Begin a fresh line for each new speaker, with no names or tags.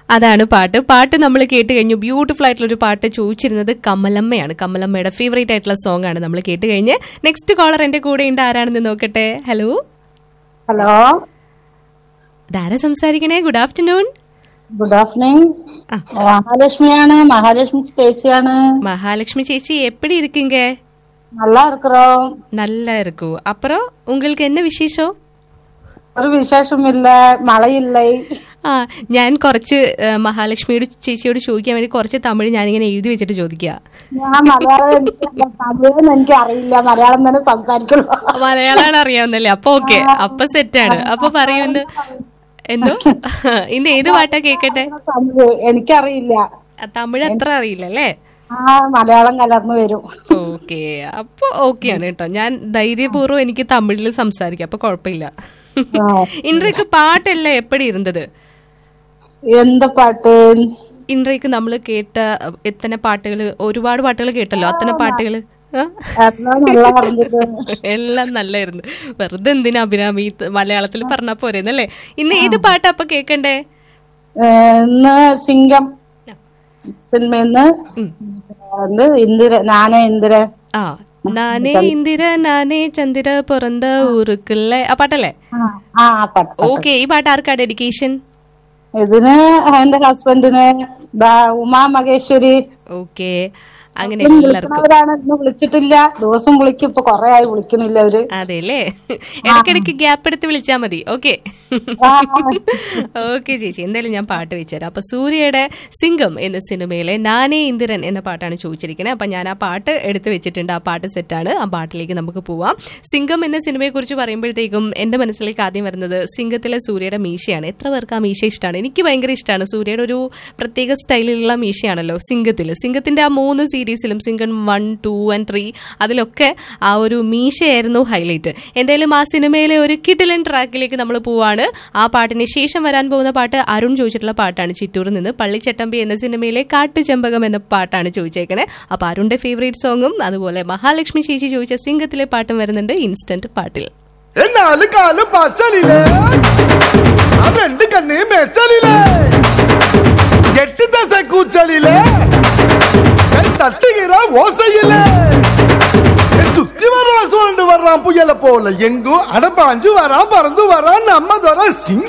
അതാണ് പാട്ട് പാട്ട് നമ്മൾ കേട്ട് കഴിഞ്ഞു ബ്യൂട്ടിഫുൾ ആയിട്ടുള്ള ഒരു പാട്ട് ചോദിച്ചിരുന്നത് കമലമ്മയാണ് കമലമ്മയുടെ ഫേവറേറ്റ് ആയിട്ടുള്ള സോങ് ആണ് നമ്മൾ കേട്ട് കഴിഞ്ഞ് നെക്സ്റ്റ് കോളർ എന്റെ കൂടെ ഉണ്ട് ആരാണെന്ന് നോക്കട്ടെ ഹലോ
ഹലോ
ഇതാരാ സംസാരിക്കണേ ഗുഡ് ആഫ്റ്റർനൂൺ
ഗുഡ് ആഫ്റ്റർനൂൺ
ആ.
மகாலட்சுமிയാണ് மகாலட்சுமி ചേച്ചിയാണ്
மகாலட்சுமி சேச்சி எப்படி இருக்கீங்க
நல்லா இருக்கிறோம்
நல்லா இருக்கு அப்புறம் உங்களுக்கு என்ன விசேஷம்
ഒരു വിശേഷമില്ല മഴയില്ലേ
ആ ഞാൻ കുറച്ച് ആ, മഹാലക്ഷ്മിയോട് ചേച്ചിയോട് ചോദിക്കാൻ വേണ്ടി കുറച്ച് തമിഴ് ഞാനിങ്ങനെ എഴുതി വെച്ചിട്ട് ചോദിക്കുക
ഞാൻ മലയാളം എനിക്ക് തമിഴൊന്നും എനിക്ക് അറിയില്ല മലയാളം തന്നെ സംസാരിക്കുള്ളൂ
മലയാളമാണ് അറിയാവുന്നല്ലേ അപ്പൊ ഓക്കെ അപ്പൊ സെറ്റാണ് അപ്പൊ പറയൂ എന്ത് എന്തോ ഇന്ന് ഏത് പാട്ടാ കേക്കട്ടെ
തമിഴ് എനിക്കറിയില്ല
ആ, തമിഴ് അത്ര അറിയില്ലല്ലേ
ആ മലയാളം കലർന്നു വരും
ഓക്കെ അപ്പൊ ഓക്കെയാണ് കേട്ടോ ഞാൻ ധൈര്യപൂർവ്വം എനിക്ക് തമിഴിൽ സംസാരിക്കാം അപ്പൊ കുഴപ്പമില്ല ഇൻട്രയ്ക്ക് പാട്ടല്ല എപ്പടി ഇരുന്നത്
എന്ത് പാട്ട്
ഇൻട്രയ്ക്ക് നമ്മൾ കേട്ട എത്തനെ പാട്ടുകൾ ഒരുപാട് പാട്ടുകൾ കേട്ടല്ലോ അത്തനെ പാട്ടുകൾ
എല്ലാം നല്ല പറഞ്ഞത്
എല്ലാം നല്ലായിരുന്നു വെറുതെ എന്തിനാ അഭിരാമി ഈ ത- മലയാളത്തിൽ പറഞ്ഞാ പോരെന്നല്ലേ ഇന്ന് ഏത് പാട്ടാ അപ്പൊ കേക്കണ്ടേ
ഇന്ന് സിംഗം സിനിമയിന്ന് வந்து ഇന്ദിര നാനേ ഇന്ദിര
ആ നാനേ ഇന്ദിര നാനേ ചന്ദ്ര പിറந்த ഊരുക്കുള്ള ആ പാട്ടല്ലേ
ആ, ആ ആ പാട്ട്
ഓക്കെ ഈ പാട്ട് ആർക്കാ ഡെഡിക്കേഷൻ
ഇതിന് എന്റെ ഹസ്ബൻഡിന് ദാ ഉമാ മഹേശ്വരി
ഓക്കെ അങ്ങനെ എല്ലാവർക്കും
വിളിക്കുന്നവരാണ് ഇന്ന് വിളിച്ചിട്ടില്ല ദിവസം വിളിക്കും ഇപ്പൊ കൊറേ ആയി വിളിക്കുന്നില്ല അവര്
അതെല്ലേ ഇടയ്ക്കിടയ്ക്ക് ഗ്യാപ്പ് എടുത്ത് വിളിച്ചാ മതി ഓക്കെ ഓക്കെ ചേച്ചി എന്തായാലും ഞാൻ പാട്ട് വെച്ചുതരാം അപ്പൊ സൂര്യയുടെ സിംഗം എന്ന സിനിമയിലെ നാനേ ഇന്ദിരൻ എന്ന പാട്ടാണ് ചോദിച്ചിരിക്കുന്നത് അപ്പൊ ഞാൻ ആ പാട്ട് എടുത്ത് വെച്ചിട്ടുണ്ട് ആ പാട്ട് സെറ്റാണ് ആ പാട്ടിലേക്ക് നമുക്ക് പോവാം സിംഗം എന്ന സിനിമയെ കുറിച്ച് പറയുമ്പോഴത്തേക്കും എന്റെ മനസ്സിലേക്ക് ആദ്യം വരുന്നത് സിംഗത്തിലെ സൂര്യയുടെ മീശയാണ് എത്ര പേർക്ക് ആ മീശ ഇഷ്ടമാണ് എനിക്ക് ഭയങ്കര ഇഷ്ടമാണ് സൂര്യയുടെ ഒരു പ്രത്യേക സ്റ്റൈലിലുള്ള മീശയാണല്ലോ സിംഗത്തിൽ സിംഗത്തിന്റെ ആ മൂന്ന് സീരീസിലും Singam one two and three അതിലൊക്കെ ആ ഒരു മീശയായിരുന്നു ഹൈലൈറ്റ് എന്തായാലും ആ സിനിമയിലെ ഒരു കിഡിലൻ ട്രാക്കിലേക്ക് നമ്മൾ പോവാണ് ആ പാട്ടിന് ശേഷം വരാൻ പോകുന്ന പാട്ട് അരുൺ ചോദിച്ചിട്ടുള്ള പാട്ടാണ് ചിറ്റൂരിൽ നിന്ന് പള്ളിച്ചട്ടമ്പി എന്ന സിനിമയിലെ കാട്ടുചെമ്പകം എന്ന പാട്ടാണ് ചോദിച്ചേക്കണേ അപ്പൊ അരുണിന്റെ ഫേവറേറ്റ് സോങ്ങും അതുപോലെ മഹാലക്ഷ്മി ചേച്ചി ചോദിച്ച സിംഗത്തിലെ പാട്ടും വരുന്നുണ്ട് ഇൻസ്റ്റന്റ് പാട്ടിൽ
നാല് കാല് പച്ചലിലേ ആ രണ്ട് കണ്ണേ മെച്ചലിലേ എട്ട് ദശ കൂച്ചലിലേ தட்டுகிற ஓசையிலே சுத்தி வர்றான் சூழ்ந்து வர்றான் புயல போல எங்கோ அடப்பாஞ்சு வரான் பறந்து வரான் நம்ம தர சிங்க